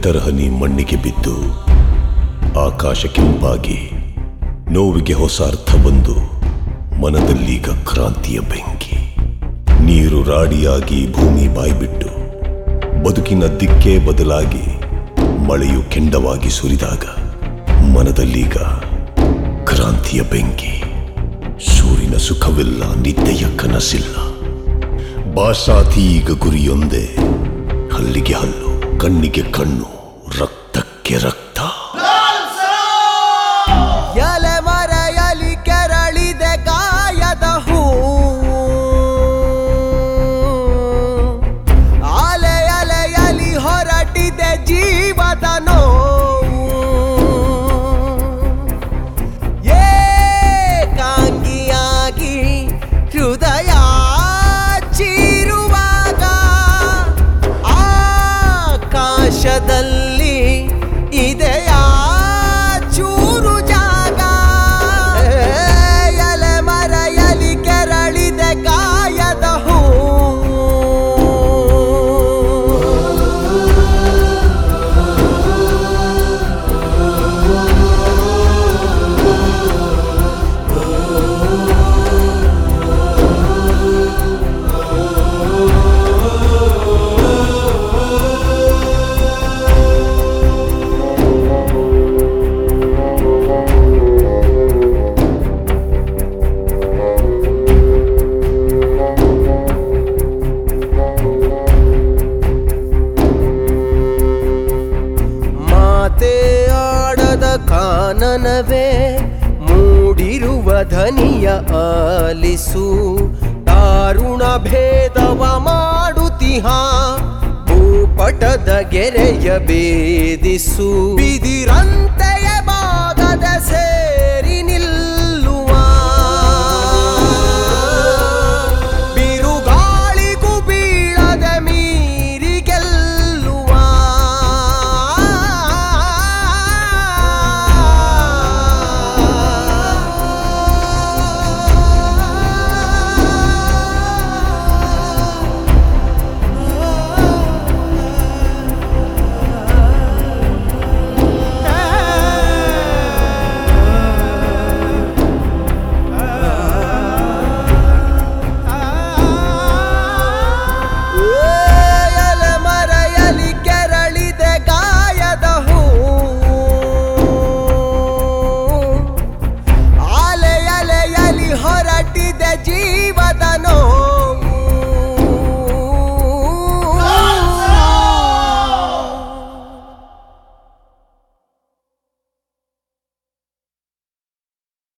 ನೆತ್ತರ ಹನಿ ಮಣ್ಣಿಗೆ ಬಿದ್ದು ಆಕಾಶ ಕೆಂಪಾಗಿ ನೋವಿಗೆ ಹೊಸ ಅರ್ಥ ಬಂದು ಮನದಲ್ಲೀಗ ಕ್ರಾಂತಿಯ ಬೆಂಕಿ ನೀರು ರಾಡಿಯಾಗಿ ಭೂಮಿ ಬಾಯ್ಬಿಟ್ಟು ಬದುಕಿನ ದಿಕ್ಕೇ ಬದಲಾಗಿ ಮಳೆಯು ಕೆಂಡವಾಗಿ ಸುರಿದಾಗ ಮನದಲ್ಲೀಗ ಕ್ರಾಂತಿಯ ಬೆಂಕಿ ಸೂರಿನ ಸುಖವಿಲ್ಲ ನಿದ್ದೆಯ ಕನಸಿಲ್ಲ ಭಾಷಾತಿ ಈಗ ಗುರಿಯೊಂದೇ ಹಲ್ಲಿಗೆ ಹಲ್ಲು ಕಣ್ಣಿಗೆ ಕಣ್ಣು ರಕ್ತಕ್ಕೆ ರಕ್ತ ಎಲೆ ಮರೆಯಲಿ ಕೆರಳಿದೆ ಗಾಯದ ಹೂ ಅಲೆ ಅಲೆಯಲಿ ಹೊರಟಿದೆ ಜೀವದ ನೋವು ಏಕಾಂಗಿಯಾಗಿ ಹೃದಯ ಚೀರುವಾಗ ಆಕಾಶದಲ್ಲಿ ಇದೆಯ ಚೂರು ಜಾಗ ಎಲೆ ಮರೆಯಲಿ ಕೆರಳಿದೆ ಗಾಯದ ಹೂ ಮಾತೆ ಆಡದ ಕಾನನವೇ ಮೂಡಿರುವ ಧನಿಯ ಆಲಿಸು ದಾರುಣ ಭೇದವ ಮಾಡುತ್ತಿಹ ಭೂಪಟದ ಗೆರೆಯ ಭೇದಿಸು ಬಿದಿರಂತೆಯ ಬಾಗದ ಸೇರಿ ನಿಲ್ಲುವ ಬಿರುಗಾಳಿಗೂ ಬೀಳದ ಮೀರಿ ಗೆಲ್ಲುವ ಎಲೆ ಮರೆಯಲಿ ಕೆರಳಿದೆ ಗಾಯದ ಹೂ ಅಲೆ ಅಲೆಯಲಿ ಹೊರಟಿದೆ ಜೀವದ ನೋವು